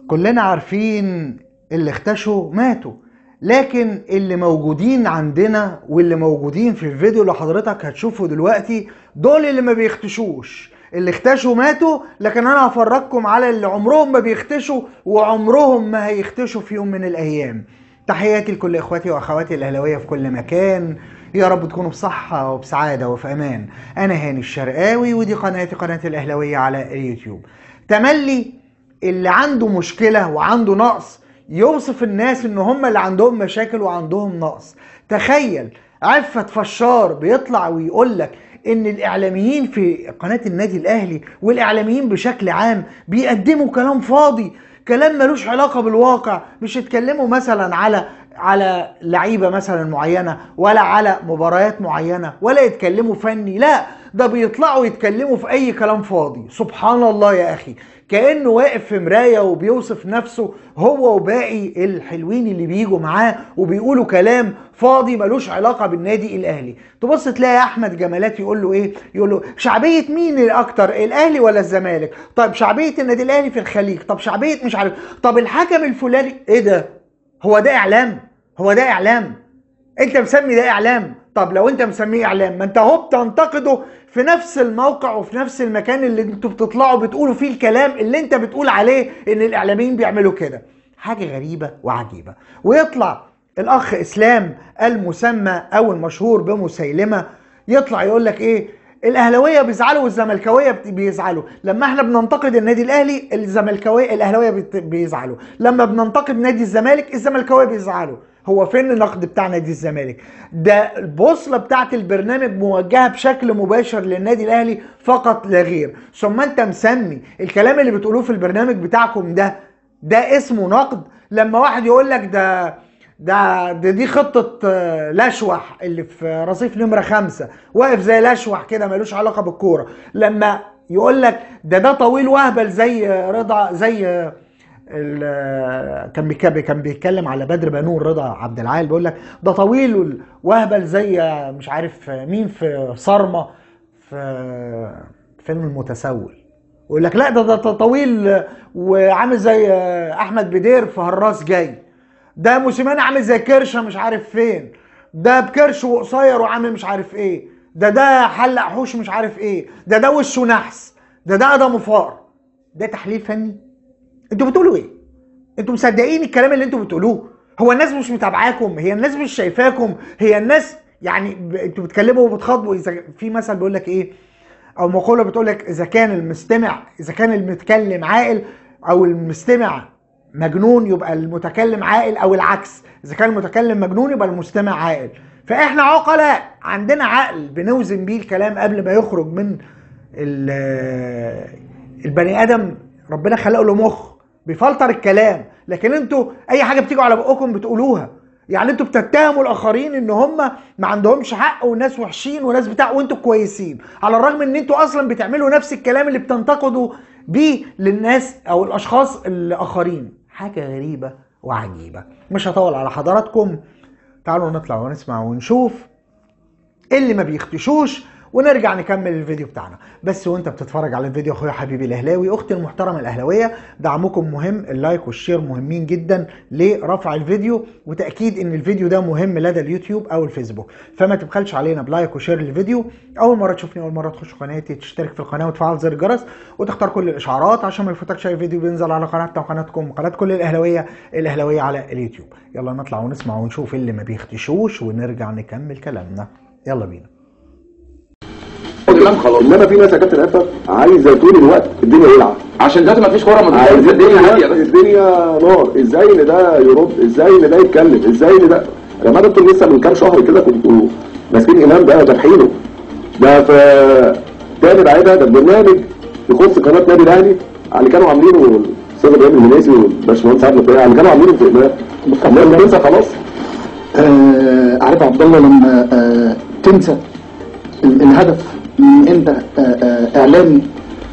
كلنا عارفين اللي اختشوا ماتوا لكن اللي موجودين عندنا واللي موجودين في الفيديو اللي حضرتك هتشوفه دلوقتي دول اللي ما بيختشوش اللي اختشوا ماتوا لكن انا هفرجكم على اللي عمرهم ما بيختشوا وعمرهم ما هيختشوا في يوم من الايام تحياتي لكل اخواتي واخواتي الاهلاويه في كل مكان يا رب تكونوا بصحة وبسعادة وفي أمان أنا هاني الشرقاوي ودي قناتي قناة الأهلاوية على اليوتيوب تملي اللي عنده مشكلة وعنده نقص يوصف الناس ان هم اللي عندهم مشاكل وعندهم نقص تخيل عفت فشار بيطلع ويقول لك ان الاعلاميين في قناة النادي الاهلي والاعلاميين بشكل عام بيقدموا كلام فاضي كلام ملوش علاقة بالواقع مش يتكلموا مثلا على على لعيبه مثلا معينه ولا على مباريات معينه ولا يتكلموا فني لا ده بيطلعوا يتكلموا في اي كلام فاضي سبحان الله يا اخي كانه واقف في مرايه وبيوصف نفسه هو وباقي الحلوين اللي بيجوا معاه وبيقولوا كلام فاضي ملوش علاقه بالنادي الاهلي تبص تلاقي احمد جمالات يقول له ايه يقول له شعبيه مين الاكتر الاهلي ولا الزمالك طب شعبيه النادي الاهلي في الخليج طب شعبيه مش عارف طب الحكم الفلاني ايه ده هو ده اعلام هو ده اعلام انت مسمي ده اعلام طب لو انت مسميه اعلام ما انت اهو بتنتقده في نفس الموقع وفي نفس المكان اللي انتوا بتطلعوا بتقولوا فيه الكلام اللي انت بتقول عليه ان الاعلاميين بيعملوا كده حاجه غريبه وعجيبه ويطلع الاخ اسلام المسمى او المشهور بمسيلمه يطلع يقول لك ايه الاهلاويه بيزعلوا والزملكاويه بيزعلوا لما احنا بننتقد النادي الاهلي الزملكاويه الاهلاويه بيزعلوا لما بننتقد نادي الزمالك الزملكاويه بيزعلوا هو فين النقد بتاع نادي الزمالك ده البوصله بتاعت البرنامج موجهه بشكل مباشر للنادي الاهلي فقط لا غير ثم انت مسمي الكلام اللي بتقولوه في البرنامج بتاعكم ده ده اسمه نقد لما واحد يقول لك ده ده, ده دي خطة لشوح اللي في رصيف نمرة خمسة واقف زي لشوح كده ملوش علاقة بالكورة لما يقول لك ده ده طويل وهبل زي رضا زي كان كان بيتكلم على بدر بنور رضا عبد العال بيقول لك ده طويل وهبل زي مش عارف مين في صرمه في فيلم المتسول يقول لك لا ده ده طويل وعامل زي احمد بدير في هراس جاي ده موسيماني عامل زي كرشه مش عارف فين ده بكرش وقصير وعامل مش عارف ايه ده ده حلق حوش مش عارف ايه ده ده وشه نحس ده ده ادم فار ده تحليل فني انتوا بتقولوا ايه انتوا مصدقين الكلام اللي انتوا بتقولوه هو الناس مش متابعاكم هي الناس مش شايفاكم هي الناس يعني ب... انتوا بتكلموا وبتخاطبوا اذا في مثل بيقول لك ايه او مقوله بتقول لك اذا كان المستمع اذا كان المتكلم عاقل او المستمع مجنون يبقى المتكلم عاقل او العكس اذا كان المتكلم مجنون يبقى المستمع عاقل فاحنا عقلاء عندنا عقل بنوزن بيه الكلام قبل ما يخرج من البني ادم ربنا خلق له مخ بيفلتر الكلام لكن انتوا اي حاجه بتيجوا على بقكم بتقولوها يعني انتوا بتتهموا الاخرين ان هم ما عندهمش حق وناس وحشين وناس بتاع وانتوا كويسين على الرغم ان انتوا اصلا بتعملوا نفس الكلام اللي بتنتقدوا بيه للناس او الاشخاص الاخرين حاجه غريبه وعجيبه مش هطول على حضراتكم تعالوا نطلع ونسمع ونشوف اللي ما بيختشوش ونرجع نكمل الفيديو بتاعنا بس وانت بتتفرج على الفيديو اخويا حبيبي الاهلاوي اختي المحترمه الاهلاويه دعمكم مهم اللايك والشير مهمين جدا لرفع الفيديو وتاكيد ان الفيديو ده مهم لدى اليوتيوب او الفيسبوك فما تبخلش علينا بلايك وشير للفيديو اول مره تشوفني اول مره تخش قناتي تشترك في القناه وتفعل زر الجرس وتختار كل الاشعارات عشان ما يفوتكش اي فيديو بينزل على قناتنا وقناتكم قناه كل الاهلاويه الاهلاويه على اليوتيوب يلا نطلع ونسمع ونشوف اللي ما بيختشوش ونرجع نكمل كلامنا يلا بينا كلام خلاص انما في ناس يا كابتن عفه عايزه طول الوقت الدنيا يلعب عشان دلوقتي مفيش كوره ما عايزه الدنيا هاديه بس الدنيا نار ازاي ان ده يرد ازاي ان ده يتكلم ازاي ان ده يا جماعه انتوا لسه من كام شهر كده كنتوا ماسكين امام ده ذابحينه ده في تاني بعيدها ده برنامج يخص قناه نادي الاهلي اللي كانوا عاملينه الاستاذ ابراهيم المنيسي والباشمهندس عبد الفتاح اللي كانوا عاملينه في امام الناس تنسى خلاص آه عارف عبد الله لما آه تنسى ال- الهدف من انت آه آه اعلامي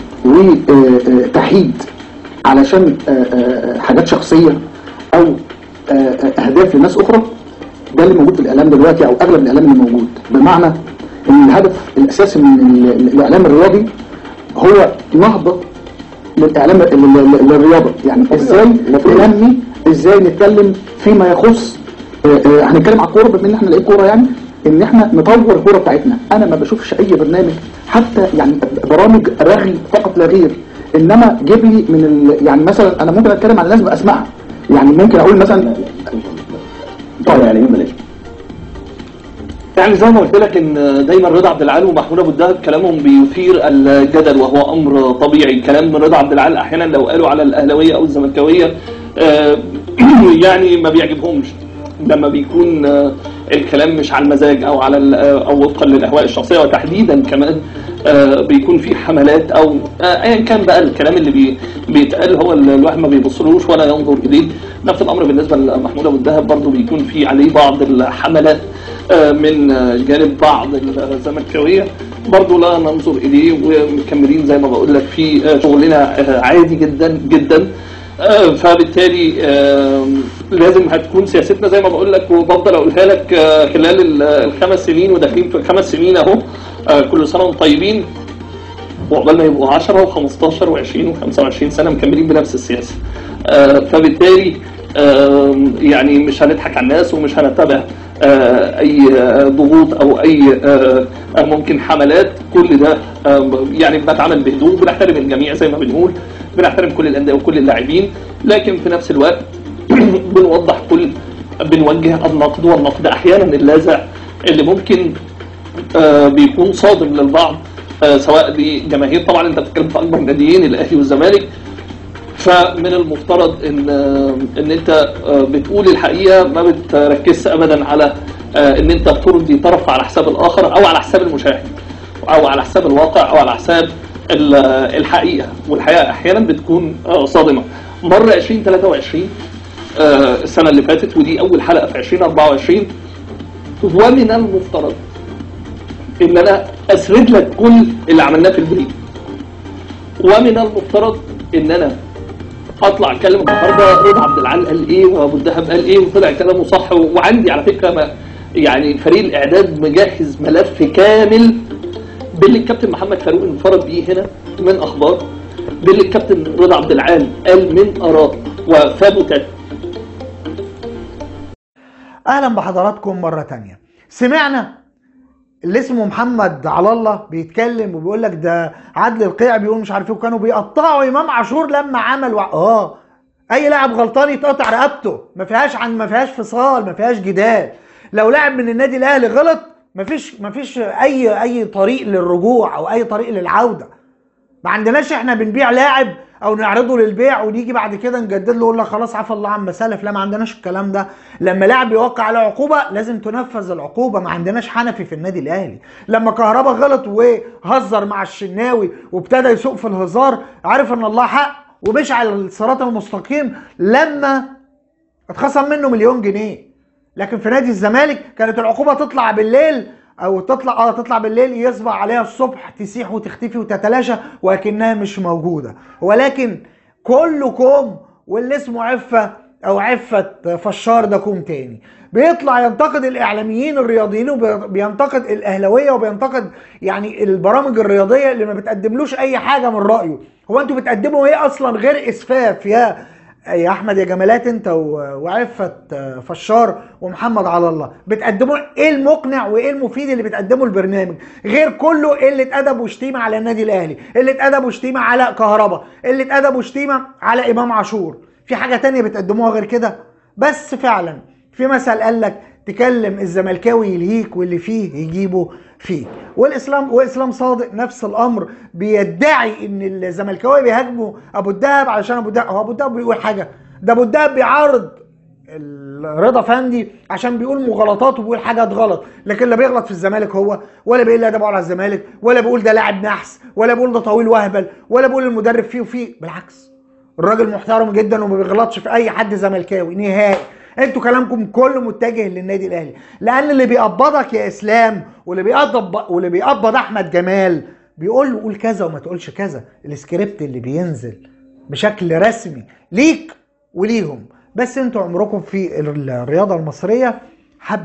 وتحييد علشان آه آه حاجات شخصيه او آه آه اهداف لناس اخرى ده اللي موجود في الاعلام دلوقتي او اغلب الاعلام اللي موجود بمعنى ان الهدف الاساسي من ال- ال- الاعلام الرياضي هو نهضه للاعلام لل- لل- للرياضه يعني ازاي المفروض. ننمي ازاي نتكلم فيما يخص آه، آه، هنتكلم على الكوره بما ان احنا لعيب كوره يعني ان احنا نطور الكوره بتاعتنا انا ما بشوفش اي برنامج حتى يعني برامج رغي فقط لا غير انما جيب لي من ال... يعني مثلا انا ممكن اتكلم عن ناس باسمائها يعني ممكن اقول مثلا طبعا يعني مين بلاش يعني زي ما قلت لك ان دايما رضا عبد العال ومحمود ابو الدهب كلامهم بيثير الجدل وهو امر طبيعي كلام رضا عبد العال احيانا لو قالوا على الاهلاويه او الزملكاويه آه، يعني ما بيعجبهمش لما بيكون آه، الكلام مش على المزاج او على ال- آه، او وفقا للاهواء الشخصيه وتحديدا كمان آه، بيكون في حملات او آه، ايا كان بقى الكلام اللي بي بيتقال هو اللي الواحد ما بيبصلوش ولا ينظر اليه نفس الامر بالنسبه لمحمود ابو الدهب برضه بيكون في عليه بعض الحملات آه، من آه، جانب بعض الزملكاويه برضه لا ننظر اليه ومكملين زي ما بقول لك في آه، شغلنا آه، عادي جدا جدا آه، فبالتالي آه، لازم هتكون سياستنا زي ما بقول لك وبفضل اقولها لك آه، خلال ال- الخمس سنين وداخلين في الخمس سنين اهو آه، كل سنه وانتم طيبين وعقبال ما يبقوا 10 و15 و20 و25 سنه مكملين بنفس السياسه. آه، فبالتالي آه، يعني مش هنضحك على الناس ومش هنتبع آه، اي آه، ضغوط او اي آه، آه، ممكن حملات كل ده آه، يعني بنتعامل بهدوء بنحترم الجميع زي ما بنقول بنحترم كل الانديه وكل اللاعبين لكن في نفس الوقت بنوضح كل بنوجه النقد والنقد احيانا اللاذع اللي ممكن آه، بيكون صادم للبعض آه، سواء لجماهير طبعا انت بتتكلم في اكبر ناديين الاهلي والزمالك فمن المفترض ان آه، ان انت آه، بتقول الحقيقه ما بتركزش ابدا على آه، ان انت ترضي طرف على حساب الاخر او على حساب المشاهد او على حساب الواقع او على حساب ال- آه، الحقيقه والحقيقه احيانا بتكون آه، صادمه مر 2023 آه، السنه اللي فاتت ودي اول حلقه في 2024 ومن المفترض ان انا اسرد لك كل اللي عملناه في البريد ومن المفترض ان انا اطلع اتكلم النهارده رضا عبد العال قال ايه وابو الدهب قال ايه وطلع كلامه صح وعندي على فكره ما يعني فريق الاعداد مجهز ملف كامل باللي الكابتن محمد فاروق انفرد بيه هنا من اخبار باللي الكابتن رضا عبد العال قال من اراء وثبتت اهلا بحضراتكم مره تانية سمعنا اللي اسمه محمد على الله بيتكلم وبيقول لك ده عدل القيع بيقول مش عارف ايه وكانوا بيقطعوا امام عاشور لما عمل وع... اه اي لاعب غلطان يتقطع رقبته ما فيهاش عن ما فيهاش فصال ما فيهاش جدال لو لاعب من النادي الاهلي غلط ما فيش ما فيش اي اي طريق للرجوع او اي طريق للعوده ما عندناش احنا بنبيع لاعب او نعرضه للبيع ونيجي بعد كده نجدد له يقول لك خلاص عفى الله عما سلف لا ما عندناش الكلام ده لما لاعب يوقع عليه عقوبه لازم تنفذ العقوبه ما عندناش حنفي في النادي الاهلي لما كهربا غلط وهزر مع الشناوي وابتدى يسوق في الهزار عارف ان الله حق ومشي على الصراط المستقيم لما اتخصم منه مليون جنيه لكن في نادي الزمالك كانت العقوبه تطلع بالليل او تطلع اه تطلع بالليل يصبح عليها الصبح تسيح وتختفي وتتلاشى وكأنها مش موجوده ولكن كله كوم واللي اسمه عفه او عفه فشار ده كوم تاني بيطلع ينتقد الاعلاميين الرياضيين وبينتقد الاهلاويه وبينتقد يعني البرامج الرياضيه اللي ما بتقدملوش اي حاجه من رايه هو انتوا بتقدموا ايه اصلا غير اسفاف يا يا احمد يا جمالات انت و- وعفت فشار ومحمد على الله بتقدموا ايه المقنع وايه المفيد اللي بتقدمه البرنامج غير كله قله ادب وشتيمه على النادي الاهلي قله ادب وشتيمه على كهربا قله ادب وشتيمه على امام عاشور في حاجه تانية بتقدموها غير كده بس فعلا في مثل قال لك تكلم الزملكاوي يلهيك واللي فيه يجيبه فيك والاسلام واسلام صادق نفس الامر بيدعي ان الزملكاوي بيهاجموا ابو الدهب علشان ابو الدهب هو ابو الدهب بيقول حاجه ده ابو الدهب بيعارض رضا فندي عشان بيقول مغالطات وبيقول حاجات غلط لكن لا بيغلط في الزمالك هو ولا بيقول ادبه على الزمالك ولا بيقول ده لاعب نحس ولا بيقول ده طويل وهبل ولا بيقول المدرب فيه وفيه بالعكس الراجل محترم جدا وما بيغلطش في اي حد زملكاوي نهائي انتوا كلامكم كله متجه للنادي الاهلي لان اللي بيقبضك يا اسلام واللي بيقبض واللي بيقبض احمد جمال بيقول له قول كذا وما تقولش كذا السكريبت اللي بينزل بشكل رسمي ليك وليهم بس انتوا عمركم في الرياضه المصريه حبه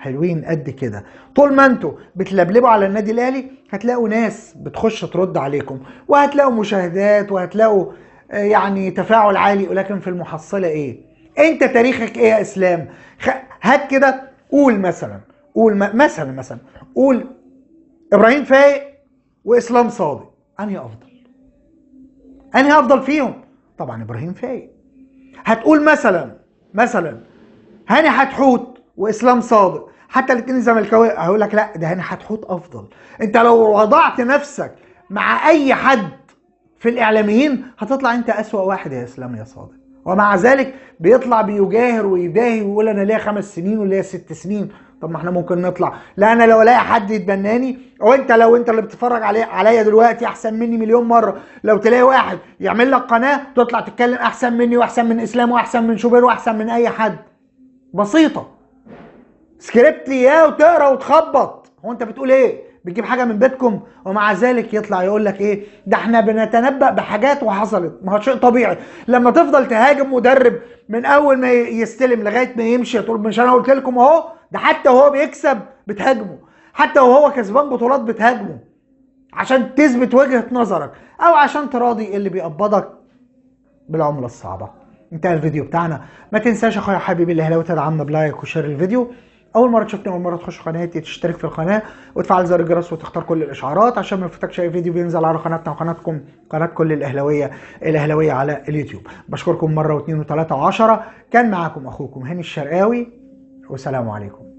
حلوين قد كده طول ما انتوا بتلبلبوا على النادي الاهلي هتلاقوا ناس بتخش ترد عليكم وهتلاقوا مشاهدات وهتلاقوا آه، يعني تفاعل عالي ولكن في المحصله ايه انت تاريخك ايه يا اسلام خ... هات كده قول مثلا قول م... مثلا مثلا قول ابراهيم فايق واسلام صادق انهي افضل انهي افضل فيهم طبعا ابراهيم فايق هتقول مثلا مثلا هاني حتحوت واسلام صادق حتى الاثنين زملكاويه هقول لك لا ده هاني حتحوت افضل انت لو وضعت نفسك مع اي حد في الاعلاميين هتطلع انت اسوأ واحد يا اسلام يا صادق ومع ذلك بيطلع بيجاهر ويداهي ويقول انا ليا خمس سنين وليا ست سنين طب ما احنا ممكن نطلع لا انا لو الاقي حد يتبناني او انت لو انت اللي بتتفرج علي عليا دلوقتي احسن مني مليون مره لو تلاقي واحد يعمل لك قناه تطلع تتكلم احسن مني واحسن من اسلام واحسن من شوبير واحسن من اي حد بسيطه سكريبت اياه وتقرا وتخبط هو انت بتقول ايه بتجيب حاجه من بيتكم ومع ذلك يطلع يقول لك ايه ده احنا بنتنبأ بحاجات وحصلت ما هو شيء طبيعي لما تفضل تهاجم مدرب من اول ما يستلم لغايه ما يمشي تقول مش انا قلت لكم اهو ده حتى وهو بيكسب بتهاجمه حتى وهو كسبان بطولات بتهاجمه عشان تثبت وجهه نظرك او عشان تراضي اللي بيقبضك بالعمله الصعبه انتهى الفيديو بتاعنا ما تنساش اخويا حبيبي الاهلاوي تدعمنا بلايك وشير الفيديو اول مره تشوفني اول مره تخش قناتي تشترك في القناه وتفعل زر الجرس وتختار كل الاشعارات عشان ما يفوتكش اي فيديو بينزل على قناتنا وقناتكم قناه كل الاهلاويه الاهلاويه على اليوتيوب بشكركم مره واثنين وثلاثه وعشرة كان معاكم اخوكم هاني الشرقاوي والسلام عليكم